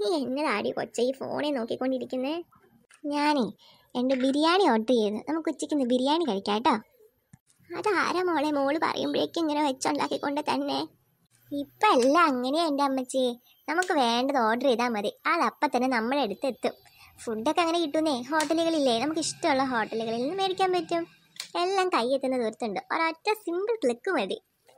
നീ എന്നതാടി കൊച്ച ഈ ഫോണിൽ നോക്കിക്കൊണ്ടിരിക്കുന്നേ ഞാനേ രണ്ട് ബിരിയാണി ഓർഡർ ചെയ്ത് നമുക്ക് ഉച്ചയ്ക്ക് ഇന്ന് ബിരിയാണി കഴിക്കാം കേട്ടോ അതാരാ മോളെ മോള് പറയുമ്പോഴേക്കും ഇങ്ങനെ വെച്ചുണ്ടാക്കിക്കൊണ്ട് തന്നെ ഇപ്പം എല്ലാം അങ്ങനെയാ എൻ്റെ അമ്മച്ചി നമുക്ക് വേണ്ടത് ഓർഡർ ചെയ്താൽ മതി അതപ്പം തന്നെ നമ്മുടെ അടുത്ത് എത്തും ഫുഡൊക്കെ അങ്ങനെ കിട്ടുന്നേ ഹോട്ടലുകളില്ലേ നമുക്ക് ഇഷ്ടമുള്ള ഹോട്ടലുകളിൽ നിന്ന് മേടിക്കാൻ പറ്റും എല്ലാം കൈയെത്തുന്ന ദൂരത്തുണ്ട് ഒരൊറ്റ സിമ്പിൾ ക്ലിക്ക് മതി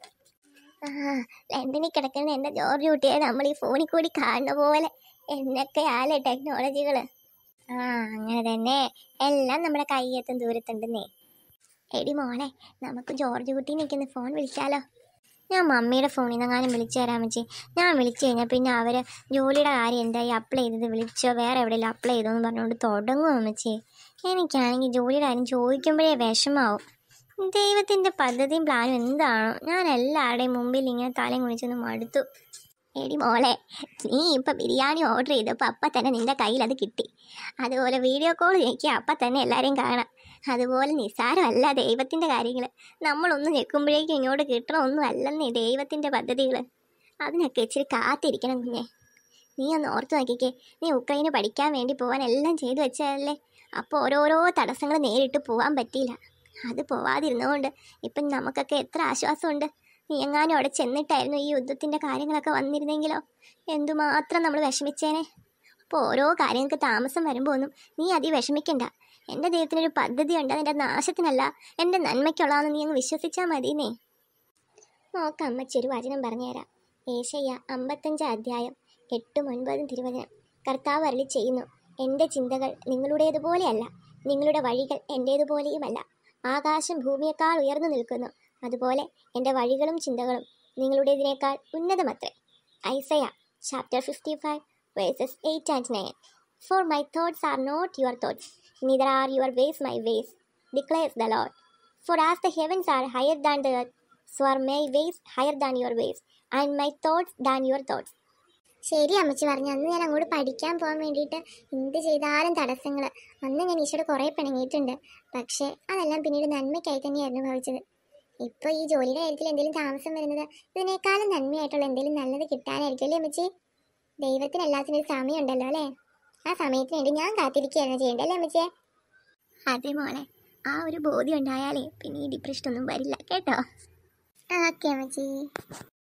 ആ ലണ്ടനിൽ കിടക്കുന്ന എൻ്റെ ജോർജ് കുട്ടിയെ നമ്മൾ ഈ ഫോണിൽ കൂടി കാണുന്ന പോലെ എന്നൊക്കെയാലേ ടെക്നോളജികൾ ആ അങ്ങനെ തന്നെ എല്ലാം നമ്മുടെ കൈയെത്തും ദൂരത്തുണ്ടെന്നേ എടി മോളെ നമുക്ക് ജോർജ് കുട്ടി നിൽക്കുന്ന ഫോൺ വിളിച്ചാലോ ഞാൻ മമ്മിയുടെ ഫോണിൽ നിന്നെങ്ങാനും വിളിച്ചു തരാൻ വെച്ചേ ഞാൻ വിളിച്ചു കഴിഞ്ഞാൽ പിന്നെ അവർ ജോലിയുടെ കാര്യം എന്തായി അപ്ലൈ ചെയ്തത് വിളിച്ചോ വേറെ എവിടെയെങ്കിലും അപ്ലൈ ചെയ്തോ എന്ന് പറഞ്ഞുകൊണ്ട് തുടങ്ങും അമ്മച്ചി എനിക്കാണെങ്കിൽ ജോലിയുടെ കാര്യം ചോദിക്കുമ്പോഴേ വിഷമാവും ദൈവത്തിൻ്റെ പദ്ധതിയും പ്ലാനും എന്താണോ ഞാൻ എല്ലാവരുടെയും മുമ്പിൽ ഇങ്ങനെ തലയും കുണിച്ചൊന്ന് മടുത്തു എടി മോളെ നീ ഇപ്പം ബിരിയാണി ഓർഡർ ചെയ്തപ്പോൾ അപ്പം തന്നെ നിൻ്റെ കയ്യിൽ അത് കിട്ടി അതുപോലെ വീഡിയോ കോൾ ചെയ്യിക്കുക അപ്പം തന്നെ എല്ലാവരെയും കാണാം അതുപോലെ നിസ്സാരമല്ല ദൈവത്തിൻ്റെ കാര്യങ്ങൾ നമ്മളൊന്ന് ഞെക്കുമ്പോഴേക്കും ഇങ്ങോട്ട് കിട്ടണമൊന്നും അല്ലെന്നേ ദൈവത്തിൻ്റെ പദ്ധതികൾ അതിനൊക്കെ ഇച്ചിരി കാത്തിരിക്കണം കുഞ്ഞെ നീ ഒന്ന് ഓർത്ത് നോക്കിക്കേ നീ ഉക്രൈന് പഠിക്കാൻ വേണ്ടി പോകാൻ എല്ലാം ചെയ്തു വെച്ചതല്ലേ അപ്പോൾ ഓരോരോ തടസ്സങ്ങൾ നേരിട്ട് പോകാൻ പറ്റിയില്ല അത് പോവാതിരുന്നതുകൊണ്ട് ഇപ്പം നമുക്കൊക്കെ എത്ര ആശ്വാസമുണ്ട് നീ എങ്ങാനും അവിടെ ചെന്നിട്ടായിരുന്നു ഈ യുദ്ധത്തിൻ്റെ കാര്യങ്ങളൊക്കെ വന്നിരുന്നെങ്കിലോ എന്തുമാത്രം നമ്മൾ വിഷമിച്ചേനെ അപ്പോൾ ഓരോ കാര്യങ്ങൾക്ക് താമസം വരുമ്പോൾ ഒന്നും നീ അതി വിഷമിക്കണ്ട എൻ്റെ ദൈവത്തിനൊരു പദ്ധതിയുണ്ട് അതിൻ്റെ നാശത്തിനല്ല എൻ്റെ നന്മയ്ക്കുള്ളതെന്ന് നീ അങ്ങ് വിശ്വസിച്ചാൽ മതിയെന്നേ നോക്ക അമ്മച്ചി ഒരു വചനം പറഞ്ഞുതരാം ഏശയ്യ അമ്പത്തഞ്ച് അധ്യായം എട്ടും ഒൻപതും തിരുവചനം കർത്താവ് അരളി ചെയ്യുന്നു എൻ്റെ ചിന്തകൾ നിങ്ങളുടേതുപോലെയല്ല നിങ്ങളുടെ വഴികൾ എൻ്റേതുപോലെയുമല്ല ആകാശം ഭൂമിയേക്കാൾ ഉയർന്നു നിൽക്കുന്നു അതുപോലെ എൻ്റെ വഴികളും ചിന്തകളും നിങ്ങളുടേതിനേക്കാൾ ഉന്നതമത്രേ Isaiah chapter fifty five verses eight and nine for my thoughts are not your thoughts neither are your ways my ways, declares the Lord. For as the heavens are higher than the earth, so are my ways higher than your ways, and my thoughts than your thoughts. ശരി അമ്മച്ചി പറഞ്ഞു അന്ന് ഞാൻ അങ്ങോട്ട് പഠിക്കാൻ പോകാൻ വേണ്ടിയിട്ട് എന്ത് ചെയ്താലും തടസ്സങ്ങൾ അന്ന് ഞാൻ ഈശോയുടെ കുറേ പിണങ്ങിയിട്ടുണ്ട് പക്ഷേ അതെല്ലാം പിന്നീട് നന്മയ്ക്കായി തന്നെയായിരുന്നു ഭവിച്ചത് ഇപ്പോൾ ഈ ജോലിയുടെ കാര്യത്തിൽ എന്തെങ്കിലും താമസം വരുന്നത് ഇതിനേക്കാളും നന്മയായിട്ടുള്ള എന്തെങ്കിലും നല്ലത് കിട്ടാനായിരിക്കും അല്ലേ അമ്മച്ചി ദൈവത്തിന് എല്ലാത്തിനും ഒരു സമയമുണ്ടല്ലോ അല്ലേ ആ സമയത്തിന് വേണ്ടി ഞാൻ കാത്തിരിക്കുകയാണ് ചെയ്യേണ്ടല്ലേ അമ്മച്ചേ അതെ മോളെ ആ ഒരു ബോധ്യം ഉണ്ടായാലേ പിന്നെ ഈ ഡിപ്രഷൻ ഒന്നും വരില്ല കേട്ടോ ഓക്കെ അമ്മച്ചി